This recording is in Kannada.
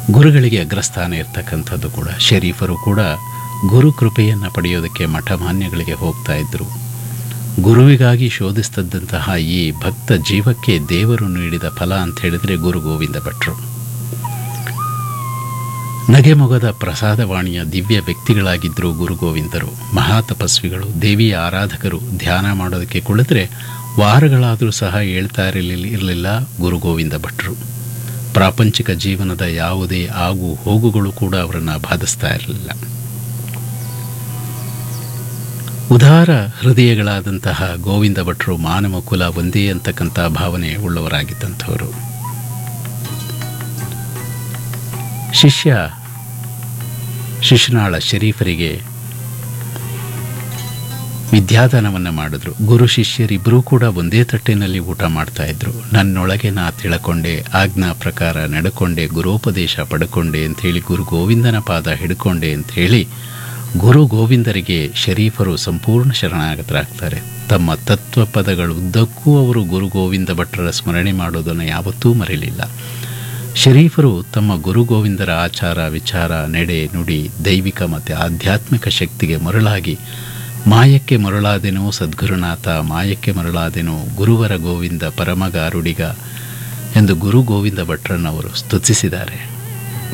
ಗುರುಗಳಿಗೆ ಅಗ್ರಸ್ಥಾನ ಇರ್ತಕ್ಕಂಥದ್ದು ಕೂಡ ಶರೀಫರು ಕೂಡ ಗುರು ಕೃಪೆಯನ್ನು ಪಡೆಯೋದಕ್ಕೆ ಮಠಮಾನ್ಯಗಳಿಗೆ ಹೋಗ್ತಾ ಇದ್ದರು ಗುರುವಿಗಾಗಿ ಶೋಧಿಸ್ತದ್ದಂತಹ ಈ ಭಕ್ತ ಜೀವಕ್ಕೆ ದೇವರು ನೀಡಿದ ಫಲ ಅಂತ ಹೇಳಿದರೆ ಗುರು ಗೋವಿಂದ ಭಟ್ರು ನಗೆಮೊಗದ ಪ್ರಸಾದವಾಣಿಯ ದಿವ್ಯ ವ್ಯಕ್ತಿಗಳಾಗಿದ್ದರು ಗುರು ಗೋವಿಂದರು ಮಹಾ ತಪಸ್ವಿಗಳು ದೇವಿಯ ಆರಾಧಕರು ಧ್ಯಾನ ಮಾಡೋದಕ್ಕೆ ಕುಳಿತರೆ ವಾರಗಳಾದರೂ ಸಹ ಹೇಳ್ತಾ ಇರಲಿಲ್ಲ ಇರಲಿಲ್ಲ ಗುರು ಗೋವಿಂದ ಭಟ್ರು ಪ್ರಾಪಂಚಿಕ ಜೀವನದ ಯಾವುದೇ ಆಗು ಹೋಗುಗಳು ಕೂಡ ಅವರನ್ನು ಬಾಧಿಸ್ತಾ ಇರಲಿಲ್ಲ ಉದಾರ ಹೃದಯಗಳಾದಂತಹ ಗೋವಿಂದ ಭಟ್ರು ಮಾನವ ಕುಲ ಒಂದೇ ಅಂತಕ್ಕಂಥ ಭಾವನೆ ಉಳ್ಳವರಾಗಿದ್ದಂಥವರು ಶಿಷ್ಯ ಶಿಶುನಾಳ ಶರೀಫರಿಗೆ ವಿದ್ಯಾದಾನವನ್ನು ಮಾಡಿದ್ರು ಗುರು ಶಿಷ್ಯರಿಬ್ಬರೂ ಕೂಡ ಒಂದೇ ತಟ್ಟೆನಲ್ಲಿ ಊಟ ಮಾಡ್ತಾ ಇದ್ರು ನನ್ನೊಳಗೆ ನಾ ತಿಳ್ಕೊಂಡೆ ಆಜ್ಞಾ ಪ್ರಕಾರ ನಡ್ಕೊಂಡೆ ಗುರೋಪದೇಶ ಪಡ್ಕೊಂಡೆ ಅಂಥೇಳಿ ಗುರು ಗೋವಿಂದನ ಪಾದ ಹಿಡ್ಕೊಂಡೆ ಅಂಥೇಳಿ ಗುರು ಗೋವಿಂದರಿಗೆ ಶರೀಫರು ಸಂಪೂರ್ಣ ಶರಣಾಗತರಾಗ್ತಾರೆ ತಮ್ಮ ತತ್ವ ಪದಗಳುದ್ದಕ್ಕೂ ಅವರು ಗುರು ಗೋವಿಂದ ಭಟ್ರರ ಸ್ಮರಣೆ ಮಾಡೋದನ್ನು ಯಾವತ್ತೂ ಮರೆಯಲಿಲ್ಲ ಶರೀಫರು ತಮ್ಮ ಗುರು ಗೋವಿಂದರ ಆಚಾರ ವಿಚಾರ ನಡೆ ನುಡಿ ದೈವಿಕ ಮತ್ತು ಆಧ್ಯಾತ್ಮಿಕ ಶಕ್ತಿಗೆ ಮರಳಾಗಿ ಮಾಯಕ್ಕೆ ಮರಳಾದೆನೋ ಸದ್ಗುರುನಾಥ ಮಾಯಕ್ಕೆ ಮರಳಾದೆನೋ ಗುರುವರ ಗೋವಿಂದ ಪರಮಗಾರುಡಿಗ ಎಂದು ಗುರು ಗೋವಿಂದ ಭಟ್ರನ್ನವರು ಸ್ತುತಿಸಿದ್ದಾರೆ